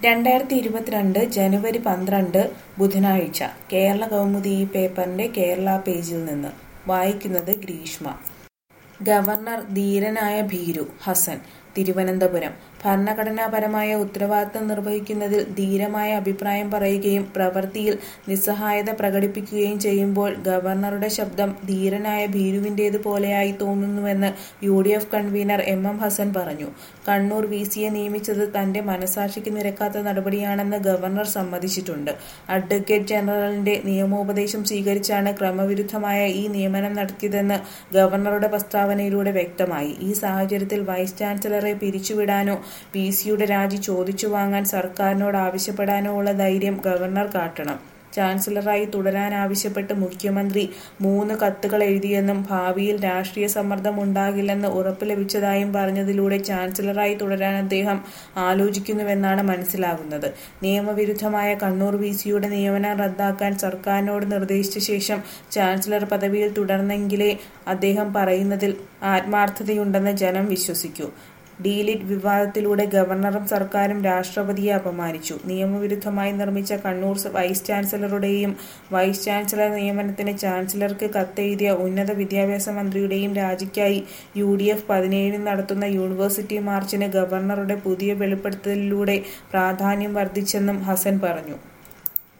രണ്ടായിരത്തി ഇരുപത്തിരണ്ട് ജനുവരി പന്ത്രണ്ട് ബുധനാഴ്ച കേരള കൗമുദി ഈ പേപ്പറിന്റെ കേരള പേജിൽ നിന്ന് വായിക്കുന്നത് ഗ്രീഷ്മ ഗവർണർ ധീരനായ ഭീരു ഹസൻ തിരുവനന്തപുരം ഭരണഘടനാപരമായ ഉത്തരവാദിത്തം നിർവഹിക്കുന്നതിൽ ധീരമായ അഭിപ്രായം പറയുകയും പ്രവൃത്തിയിൽ നിസ്സഹായത പ്രകടിപ്പിക്കുകയും ചെയ്യുമ്പോൾ ഗവർണറുടെ ശബ്ദം ധീരനായ ഭീരുവിന്റേത് പോലെയായി തോന്നുന്നുവെന്ന് U D F convener M M Hassan പറഞ്ഞു കണ്ണൂർ വി സിയെ നിയമിച്ചത് തന്റെ മനസാക്ഷിക്ക് നിരക്കാത്ത നടപടിയാണെന്ന് ഗവർണർ സമ്മതിച്ചിട്ടുണ്ട് അഡ്വക്കേറ്റ് ജനറലിന്റെ നിയമോപദേശം സ്വീകരിച്ചാണ് ക്രമവിരുദ്ധമായ ഈ നിയമനം നടത്തിയതെന്ന് ഗവർണറുടെ പ്രസ്താവനയിലൂടെ വ്യക്തമായി ഈ സാഹചര്യത്തിൽ വൈസ് ചാൻസലറെ പിരിച്ചുവിടാനോ പി സിയുടെ രാജി ചോദിച്ചു വാങ്ങാൻ സർക്കാരിനോട് ആവശ്യപ്പെടാനോ ഉള്ള ധൈര്യം ഗവർണർ കാട്ടണം ചാൻസലറായി തുടരാനാവശ്യപ്പെട്ട് മുഖ്യമന്ത്രി മൂന്ന് കത്തുകൾ എഴുതിയെന്നും ഭാവിയിൽ രാഷ്ട്രീയ സമ്മർദ്ദം ഉണ്ടാകില്ലെന്ന് ഉറപ്പ് ലഭിച്ചതായും പറഞ്ഞതിലൂടെ ചാൻസലറായി തുടരാൻ അദ്ദേഹം ആലോചിക്കുന്നുവെന്നാണ് മനസ്സിലാകുന്നത് നിയമവിരുദ്ധമായ കണ്ണൂർ വി സിയുടെ നിയമനം റദ്ദാക്കാൻ സർക്കാരിനോട് നിർദ്ദേശിച്ച ശേഷം ചാൻസലർ പദവിയിൽ തുടർന്നെങ്കിലേ അദ്ദേഹം പറയുന്നതിൽ ആത്മാർത്ഥതയുണ്ടെന്ന് ജനം വിശ്വസിക്കൂ ഡീലിറ്റ് വിവാദത്തിലൂടെ ഗവർണറും സർക്കാരും രാഷ്ട്രപതിയെ അപമാനിച്ചു നിയമവിരുദ്ധമായി നിർമ്മിച്ച കണ്ണൂർ വൈസ് ചാൻസലറുടെയും വൈസ് ചാൻസലർ നിയമനത്തിന് ചാൻസലർക്ക് കത്തെഴുതിയ ഉന്നത വിദ്യാഭ്യാസ മന്ത്രിയുടെയും രാജിക്കായി യു ഡി എഫ് പതിനേഴിന് നടത്തുന്ന യൂണിവേഴ്സിറ്റി മാർച്ചിന് ഗവർണറുടെ പുതിയ വെളിപ്പെടുത്തലിലൂടെ പ്രാധാന്യം വർദ്ധിച്ചെന്നും ഹസൻ പറഞ്ഞു